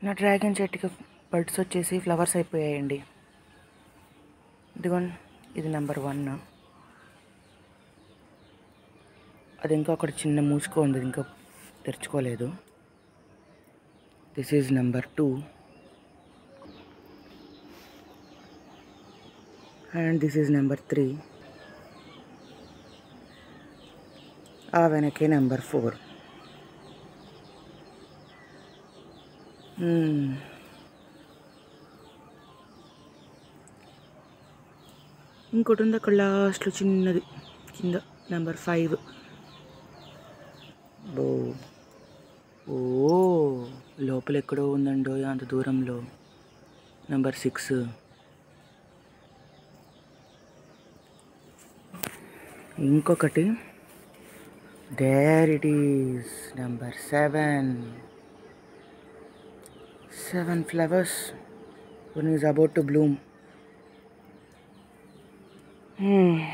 నా డ్రాగన్ చెట్టుకి బర్డ్స్ వచ్చేసి ఫ్లవర్స్ అయిపోయాయండి ఇదిగోండి ఇది నెంబర్ వన్ అది ఇంకా అక్కడ చిన్న మూసుకో ఉంది ఇంకా తెరుచుకోలేదు this is number two and this is number three ఆ వెనకే నెంబర్ ఫోర్ ఇంకోటి ఉంది అక్కడ లాస్ట్లో చిన్నది కింద నెంబర్ ఫైవ్ ఓ ఓ లోపల ఎక్కడో ఉందండో అంత దూరంలో నెంబర్ సిక్స్ ఇంకొకటి there it is number seven seven flowers one is about to Bloom